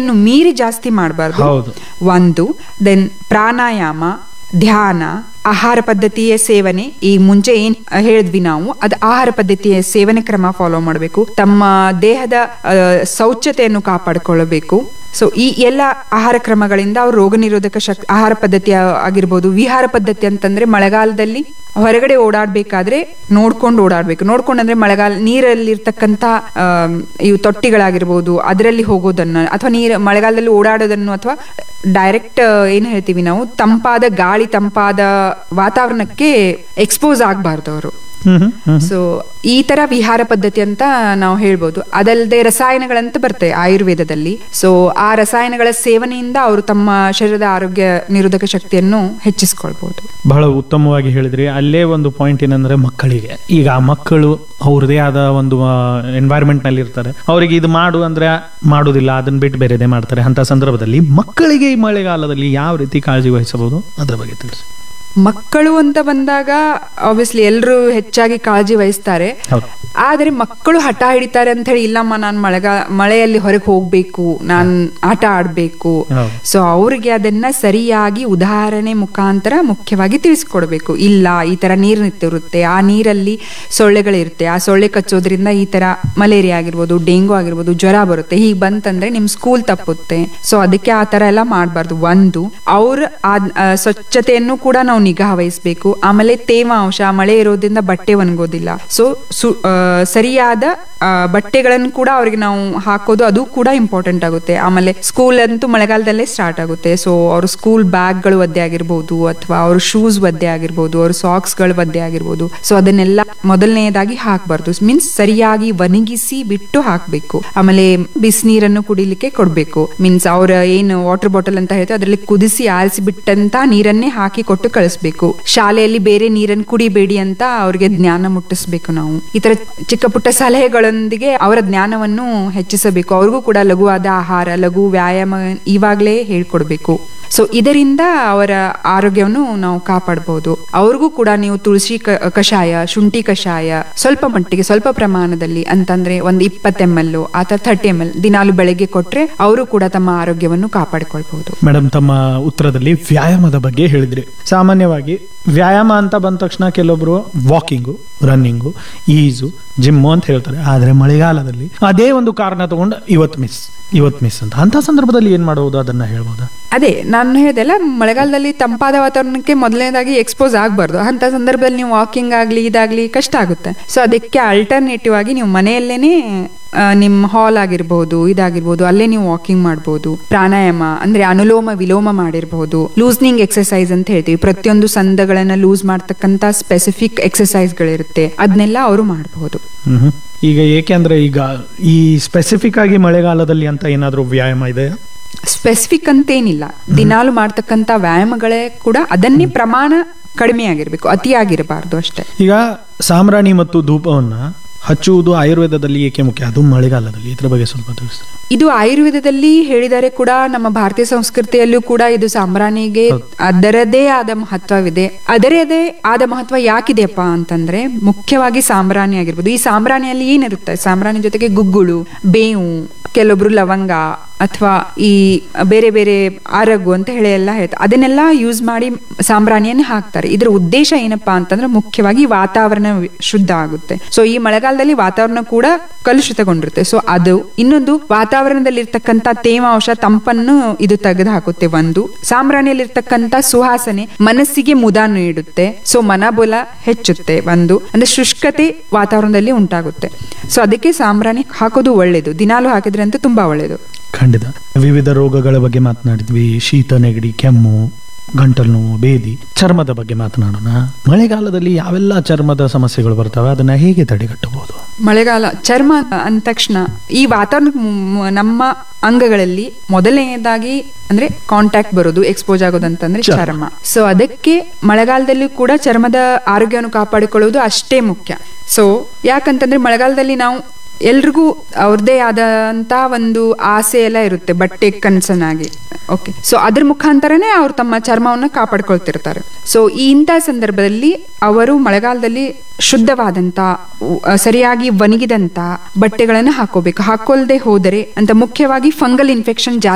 ಮಿತಿಯನ್ನು ಮೀರಿ ಜಾಸ್ತಿ ಮಾಡಬಾರ್ದು ಹೌದು. ಒಂದು ದೆನ್ ಪ್ರಾಣಾಯಾಮ ಧ್ಯಾನ ಆಹಾರ ಪದ್ಧತಿಯ ಸೇವನೆ ಈ ಮುಂಚೆ ಏನ್ ಹೇಳಿದ್ವಿ ನಾವು ಅದು ಆಹಾರ ಪದ್ಧತಿಯ ಸೇವನೆ ಕ್ರಮ ಫಾಲೋ ಮಾಡಬೇಕು ತಮ್ಮ ದೇಹದ ಆ, ಶೌಚ್ಯತೆಯನ್ನು ಕಾಪಾಡಿಕೊಳ್ಳಬೇಕು ಸೊ ಈ ಎಲ್ಲ ಆಹಾರ ಕ್ರಮಗಳಿಂದ ಅವ್ರ ರೋಗ ನಿರೋಧಕ ಶಕ್ತಿ ಆಹಾರ ಪದ್ಧತಿ ಆ- ಆಗಿರ್ಬೋದು ವಿಹಾರ ಪದ್ಧತಿ ಅಂತಂದ್ರೆ ಮಳೆಗಾಲದಲ್ಲಿ ಹೊರಗಡೆ ಓಡಾಡ್ಬೇಕಾದ್ರೆ ನೋಡ್ಕೊಂಡು ಓಡಾಡ್ಬೇಕು ನೋಡ್ಕೊಂಡು ಅಂದ್ರೆ ಮಳೆಗಾಲ ನೀರಲ್ಲಿರ್ತಕ್ಕಂಥ ಆಮ್, ಇವು ತೊಟ್ಟಿಗಳಾಗಿರ್ಬೋದು ಅದರಲ್ಲಿ ಹೋಗೋದನ್ನ ಅಥವಾ ನೀರು ಮಳೆಗಾಲದಲ್ಲಿ ಓಡಾಡೋದನ್ನು ಅಥವಾ ಡೈರೆಕ್ಟ್ ಏನ್ ಹೇಳ್ತೀವಿ ನಾವು ತಂಪಾದ ಗಾಳಿ ತಂಪಾದ ವಾತಾವರಣಕ್ಕೆ ಎಕ್ಸ್ಪೋಸ್ ಆಗಬಾರ್ದು ಅವರು ಹ್ಮ್ ಹ್ಮ್ ಹ್ಮ್ ಸೊ ಈ ತರ ವಿಹಾರ ಪದ್ಧತಿ ಅಂತ ನಾವು ಹೇಳ್ಬೋದು ಅದಲ್ಲದೆ ರಸಾಯನಗಳಂತ ಬರ್ತವೆ ಆಯುರ್ವೇದದಲ್ಲಿ ಸೊ ಆ ರಸಾಯನಗಳ ಸೇವನೆಯಿಂದ ಅವರು ತಮ್ಮ ಶರೀರದ ಆರೋಗ್ಯ ನಿರೋಧಕ ಶಕ್ತಿಯನ್ನು ಹೆಚ್ಚಿಸ್ಕೊಳ್ಬಹುದು ಬಹಳ ಉತ್ತಮವಾಗಿ ಹೇಳಿದ್ರಿ ಅಲ್ಲೇ ಒಂದು ಪಾಯಿಂಟ್ ಏನಂದ್ರೆ ಮಕ್ಕಳಿಗೆ ಈಗ ಆ ಮಕ್ಕಳು ಅವ್ರದೇ ಆದ ಒಂದು ಎನ್ವೈರ್ಮೆಂಟ್ ನಲ್ಲಿ ಇರ್ತಾರೆ ಅವರಿಗೆ ಇದು ಮಾಡು ಅಂದ್ರೆ ಮಾಡುದಿಲ್ಲ ಅದನ್ನ ಬಿಟ್ಟು ಬೇರೆದೇ ಮಾಡ್ತಾರೆ ಅಂತ ಸಂದರ್ಭದಲ್ಲಿ ಮಕ್ಕಳಿಗೆ ಈ ಮಳೆಗಾಲದಲ್ಲಿ ಯಾವ ರೀತಿ ಕಾಳಜಿ ವಹಿಸಬಹುದು ಅದ್ರ ಬಗ್ಗೆ ತಿಳಿಸಿ ಮಕ್ಕಳು ಅಂತ ಬಂದಾಗ ಆಬ್ವಿಯಸ್ಲಿ ಎಲ್ಲರೂ ಹೆಚ್ಚಾಗಿ ಕಾಳಜಿ ವಹಿಸ್ತಾರೆ ಹೌದು ಆದರೆ ಮಕ್ಕಳು ಹಠ ಹಿಡಿತಾರೆ ಅಂತ ಹೇಳಿ ಇಲ್ಲಮ್ಮ ನಾನು ಮಳೆಗಾ ಮಳೆಯಲ್ಲಿ ಹೊರಗೆ ಹೋಗ್ಬೇಕು ನಾನು ಆಟ ಆಡ್ಬೇಕು ಹೌದು. ಸೊ ಅವ್ರಿಗೆ ಅದನ್ನ ಸರಿಯಾಗಿ ಉದಾಹರಣೆ ಮುಖಾಂತರ ಮುಖ್ಯವಾಗಿ ತಿಳಿಸ್ಕೊಡ್ಬೇಕು ಇಲ್ಲ ಈ ತರ ನೀರು ನಿಂತಿರುತ್ತೆ ಆ ನೀರಲ್ಲಿ ಸೊಳ್ಳೆಗಳಿರುತ್ತೆ ಆ ಸೊಳ್ಳೆ ಕಚ್ಚೋದ್ರಿಂದ ಈ ತರ ಮಲೇರಿಯಾ ಆಗಿರ್ಬೋದು ಡೆಂಗು ಆಗಿರ್ಬೋದು ಜ್ವರ ಬರುತ್ತೆ ಹೀಗೆ ಬಂತಂದ್ರೆ ನಿಮ್ ಸ್ಕೂಲ್ ತಪ್ಪುತ್ತೆ ಸೊ ಅದಕ್ಕೆ ಆ ತರ ಎಲ್ಲ ಮಾಡಬಾರ್ದು ಒಂದು ಅವ್ರ ಆ ಆ, ಸ್ವಚ್ಛತೆಯನ್ನು ಕೂಡ ನಾವು ನಿಗಾ ವಹಿಸ್ಬೇಕು ಆಮೇಲೆ ತೇವಾಂಶ ಮಳೆ ಇರೋದ್ರಿಂದ ಬಟ್ಟೆ ಒಣಗೋದಿಲ್ಲ ಸೊ ಸರಿಯಾದ ಆ, ಬಟ್ಟೆಗಳನ್ನು ಕೂಡ ಅವ್ರಿಗೆ ನಾವು ಹಾಕೋದು ಅದು ಕೂಡ ಇಂಪಾರ್ಟೆಂಟ್ ಆಗುತ್ತೆ ಆಮೇಲೆ ಸ್ಕೂಲ್ ಅಂತೂ ಮಳೆಗಾಲದಲ್ಲೇ ಸ್ಟಾರ್ಟ್ ಆಗುತ್ತೆ ಸೊ ಅವ್ರ ಸ್ಕೂಲ್ ಬ್ಯಾಗ್ಗಳು ಒದ್ದೆ ಆಗಿರ್ಬೋದು ಅಥವಾ ಅವ್ರ ಶೂಸ್ ಒದ್ದೆ ಆಗಿರ್ಬೋದು ಅವ್ರ ಸಾಕ್ಸ್ಗಳು ಒದ್ದೆ ಆಗಿರ್ಬೋದು ಸೊ ಅದನ್ನೆಲ್ಲ ಮೊದಲನೆಯದಾಗಿ ಹಾಕ್ಬಾರ್ದು ಮೀನ್ಸ್ ಸರಿಯಾಗಿ ಒಣಗಿಸಿ ಬಿಟ್ಟು ಹಾಕ್ಬೇಕು ಆಮೇಲೆ ಬಿಸಿನೀರನ್ನು ಕುಡಿಲಿಕ್ಕೆ ಕೊಡ್ಬೇಕು ಮೀನ್ಸ್ ಅವ್ರ ಏನು ವಾಟರ್ ಬಾಟಲ್ ಅಂತ ಹೇಳ್ತಾರೆ ಅದರಲ್ಲಿ ಕುದಿಸಿ ಆರಿಸಿ ಬಿಟ್ಟಂತ ನೀರನ್ನೇ ಹಾಕಿ ಕೊಟ್ಟು ಕಳಿಸ್ಬೇಕು ಶಾಲೆಯಲ್ಲಿ ಬೇರೆ ನೀರನ್ನು ಕುಡಿಬೇಡಿ ಅಂತ ಅವ್ರಿಗೆ ಜ್ಞಾನ ಮುಟ್ಟಿಸ್ಬೇಕು ನಾವು ಈ ತರ ಚಿಕ್ಕ ಪುಟ್ಟ ಸಲಹೆಗಳೊಂದಿಗೆ ಅವರ ಜ್ಞಾನವನ್ನು ಹೆಚ್ಚಿಸಬೇಕು ಅವ್ರಿಗೂ ಕೂಡ ಲಘುವಾದ ಆಹಾರ ಲಘು ವ್ಯಾಯಾಮ ಇವಾಗಲೇ ಹೇಳ್ಕೊಡ್ಬೇಕು ಸೊ ಇದರಿಂದ ಅವರ ಆರೋಗ್ಯವನ್ನು ನಾವು ಕಾಪಾಡಬಹುದು ಅವ್ರಿಗೂ ಕೂಡ ನೀವು ತುಳಸಿ ಕ- ಕಷಾಯ ಶುಂಠಿ ಕಷಾಯ ಸ್ವಲ್ಪ ಮಟ್ಟಿಗೆ ಸ್ವಲ್ಪ ಪ್ರಮಾಣದಲ್ಲಿ ಅಂತಂದ್ರೆ ಒಂದು ಇಪ್ಪತ್ತು ಎಮ್ ಎಲ್ ಅಥವಾ ಥರ್ಟಿ ಎಮ್ ಎಲ್ ದಿನಾಲು ಬೆಳಗ್ಗೆ ಕೊಟ್ರೆ ಅವರು ಕೂಡ ತಮ್ಮ ಆರೋಗ್ಯವನ್ನು ಕಾಪಾಡಿಕೊಳ್ಬಹುದು ಮೇಡಮ್ ತಮ್ಮ ಉತ್ತರದಲ್ಲಿ ವ್ಯಾಯಾಮದ ಬಗ್ಗೆ ಹೇಳಿದ್ರಿ ಸಾಮಾನ್ಯವಾಗಿ ವ್ಯಾಯಾಮ ಅಂತ ಬಂದ ತಕ್ಷಣ ಕೆಲವೊಬ್ರು ವಾಕಿಂಗು ರನ್ನಿಂಗು ಈಜು ಜಿಮ್ಮು ಅಂತ ಹೇಳ್ತಾರೆ ಆದ್ರೆ ಮಳೆಗಾಲದಲ್ಲಿ ಅದೇ ಒಂದು ಕಾರಣ ತಗೊಂಡು ಇವತ್ತು ಮಿಸ್ ಇವತ್ತು ಮಿಸ್ ಅಂತ ಅಂತ ಸಂದರ್ಭದಲ್ಲಿ ಏನ್ ಮಾಡಬಹುದು ಅದನ್ನ ಹೇಳ್ಬೋದಾ ಅದೇ ನಾನು ಹೇಳ್ದೆಲ್ಲ ಮಳೆಗಾಲದಲ್ಲಿ ತಂಪಾದ ವಾತಾವರಣಕ್ಕೆ ಮೊದಲನೇದಾಗಿ ಎಕ್ಸ್ಪೋಸ್ ಆಗಬಾರ್ದು ಅಂತ ಸಂದರ್ಭದಲ್ಲಿ ನೀವು ವಾಕಿಂಗ್ ಆಗಲಿ ಇದಾಗ್ಲಿ ಕಷ್ಟ ಆಗುತ್ತೆ ಸೊ ಅದಕ್ಕೆ ಅಲ್ಟರ್ನೇಟಿವ್ ಆಗಿ ನೀವು ಮನೆಯಲ್ಲೇನೆ ಆ, ನಿಮ್ಮ ಹಾಲ್ ಆಗಿರ್ಬೋದು ಇದಾಗಿರ್ಬೋದು ಅಲ್ಲೇ ನೀವು ವಾಕಿಂಗ್ ಮಾಡ್ಬೋದು ಪ್ರಾಣಾಯಾಮ ಅಂದ್ರೆ ಅನುಲೋಮ ವಿಲೋಮ ಮಾಡಿರ್ಬೋದು ಲೂಸ್ನಿಂಗ್ ಎಕ್ಸರ್ಸೈಸ್ ಅಂತ ಹೇಳ್ತೀವಿ ಪ್ರತಿಯೊಂದು ಸಂದಗಳನ್ನ ಲೂಸ್ ಮಾಡ್ತಕ್ಕಂತ ಸ್ಪೆಸಿಫಿಕ್ ಎಕ್ಸರ್ಸೈಸ್ಗಳಿರುತ್ತೆ ಅದನ್ನೆಲ್ಲ ಅವರು ಮಾಡಬಹುದು ಹ್ಮ್ ಈಗ ಏಕೆಂದ್ರೆ ಈಗ ಈ ಸ್ಪೆಸಿಫಿಕ್ ಆಗಿ ಮಳೆಗಾಲದಲ್ಲಿ ಅಂತ ಏನಾದ್ರೂ ವ್ಯಾಯಾಮ ಇದೆ ಸ್ಪೆಸಿಫಿಕ್ ಅಂತೇನಿಲ್ಲ ದಿನಾಲು ಮಾಡ್ತಕ್ಕಂತ ವ್ಯಾಯಾಮಗಳೇ ಕೂಡ ಅದನ್ನೇ ಪ್ರಮಾಣ ಕಡಿಮೆ ಆಗಿರ್ಬೇಕು ಅತಿಯಾಗಿರಬಾರ್ದು ಅಷ್ಟೇ ಈಗ ಸಾಮ್ರಾಣಿ ಮತ್ತು ಧೂಪವನ್ನ ಹಚ್ಚುವುದು ಆಯುರ್ವೇದದಲ್ಲಿ ಏಕೆ ಮುಖ್ಯ ಅದು ಮಳೆಗಾಲದಲ್ಲಿ ಇದ್ರ ಬಗ್ಗೆ ಸ್ವಲ್ಪ ತಿಳಿಸ್ತಾರೆ ಇದು ಆಯುರ್ವೇದದಲ್ಲಿ ಹೇಳಿದರೆ ಕೂಡ ನಮ್ಮ ಭಾರತೀಯ ಸಂಸ್ಕೃತಿಯಲ್ಲೂ ಕೂಡ ಇದು ಸಾಂಬ್ರಾಣಿಗೆ ಅದರದೇ ಆದ ಮಹತ್ವವಿದೆ ಅದರದೇ ಆದ ಮಹತ್ವ ಯಾಕಿದೆಯಪ್ಪ ಅಂತಂದ್ರೆ ಮುಖ್ಯವಾಗಿ ಸಾಂಬ್ರಾಣಿ ಆಗಿರ್ಬೋದು ಈ ಸಾಂಬ್ರಾಣಿಯಲ್ಲಿ ಏನಿರುತ್ತೆ ಸಾಂಬ್ರಾಣಿ ಜೊತೆಗೆ ಗುಗ್ಗುಳು ಬೇವು ಕೆಲವೊಬ್ರು ಲವಂಗ ಅಥವಾ ಈ ಬೇರೆ ಬೇರೆ ಆರಗು ಅಂತ ಹೇಳಿ ಎಲ್ಲ ಹೇಳ್ತಾರೆ ಅದನ್ನೆಲ್ಲ ಯೂಸ್ ಮಾಡಿ ಸಾಂಬ್ರಾಣಿಯನ್ನು ಹಾಕ್ತಾರೆ ಇದರ ಉದ್ದೇಶ ಏನಪ್ಪಾ ಅಂತಂದ್ರೆ ಮುಖ್ಯವಾಗಿ ವಾತಾವರಣ ವಿ- ಶುದ್ಧ ಆಗುತ್ತೆ ಸೊ ಈ ಮಳೆಗಾಲದಲ್ಲಿ ವಾತಾವರಣ ಕೂಡ ಕಲುಷಿತಗೊಂಡಿರುತ್ತೆ ಸೊ ಅದು ಇನ್ನೊಂದು ವಾತಾವರಣದಲ್ಲಿರ್ತಕ್ಕಂಥ ತೇವಾಂಶ ತಂಪನ್ನು ಇದು ತೆಗೆದು ಹಾಕುತ್ತೆ ಒಂದು ಸಾಂಬ್ರಾಣಿಯಲ್ಲಿರ್ತಕ್ಕಂಥ ಸುವಾಸನೆ ಮನಸ್ಸಿಗೆ ಮುದ ನೀಡುತ್ತೆ ಸೊ ಮನಬಲ ಹೆಚ್ಚುತ್ತೆ ಒಂದು ಅಂದ್ರೆ ಶುಷ್ಕತೆ ವಾತಾವರಣದಲ್ಲಿ ಉಂಟಾಗುತ್ತೆ ಸೊ ಅದಕ್ಕೆ ಸಾಂಬ್ರಾಣಿ ಹಾಕೋದು ಒಳ್ಳೇದು ದಿನಾಲು ಹಾಕಿದ್ರೆ ಅಂತೂ ತುಂಬಾ ಒಳ್ಳೇದು ಖಂಡಿತ ವಿವಿಧ ರೋಗಗಳ ಬಗ್ಗೆ ಮಾತನಾಡಿದ್ವಿ ಶೀತ ನೆಗಡಿ ಕೆಮ್ಮು ಗಂಟಲು ನೋವು ಬೇದಿ ಚರ್ಮದ ಬಗ್ಗೆ ಮಾತನಾಡೋಣ ಮಳೆಗಾಲದಲ್ಲಿ ಯಾವೆಲ್ಲ ಚರ್ಮದ ಸಮಸ್ಯೆಗಳು ಬರ್ತವೆ ಅದನ್ನ ಹೇಗೆ ತಡೆಗಟ್ಟಬಹುದು ಮಳೆಗಾಲ ಚರ್ಮ ಅಂದ ತಕ್ಷಣ ಈ ವಾತಾವರಣ ಮ್- ನಮ್ಮ ಅಂಗಗಳಲ್ಲಿ ಮೊದಲನೆಯದಾಗಿ ಅಂದ್ರೆ ಕಾಂಟ್ಯಾಕ್ಟ್ ಬರೋದು ಎಕ್ಸ್ಪೋಸ್ ಆಗೋದು ಅಂತಂದ್ರೆ ಚರ್ಮ. ಚರ್ಮ ಸೊ ಅದಕ್ಕೆ ಮಳೆಗಾಲದಲ್ಲೂ ಕೂಡ ಚರ್ಮದ ಆರೋಗ್ಯವನ್ನು ಕಾಪಾಡಿಕೊಳ್ಳುವುದು ಅಷ್ಟೇ ಮುಖ್ಯ ಸೊ ಯಾಕಂತಂದ್ರೆ ಮಳೆಗಾಲದಲ್ಲಿ ನಾವು ಎಲ್ರಿಗೂ ಅವ್ರದ್ದೇ ಆದಂತ ಒಂದು ಆಸೆ ಎಲ್ಲ ಇರುತ್ತೆ ಬಟ್ಟೆ ಕನ್ಸರ್ನ್ ಆಗಿ ಓಕೆ ಸೊ ಅದ್ರ ಮುಖಾಂತರನೇ ಅವ್ರು ತಮ್ಮ ಚರ್ಮವನ್ನು ಕಾಪಾಡ್ಕೊಳ್ತಿರ್ತಾರೆ ಸೊ ಈ ಇಂಥ ಸಂದರ್ಭದಲ್ಲಿ ಅವರು ಮಳೆಗಾಲದಲ್ಲಿ ಶುದ್ಧವಾದಂತ ಉ- ಅ, ಸರಿಯಾಗಿ ಒಣಗಿದಂತ ಬಟ್ಟೆಗಳನ್ನು ಹಾಕೋಬೇಕು ಹಾಕೊಳ್ದೆ ಹೋದರೆ ಅಂತ ಮುಖ್ಯವಾಗಿ ಫಂಗಲ್ ಇನ್ಫೆಕ್ಷನ್ ಜಾಸ್ತಿ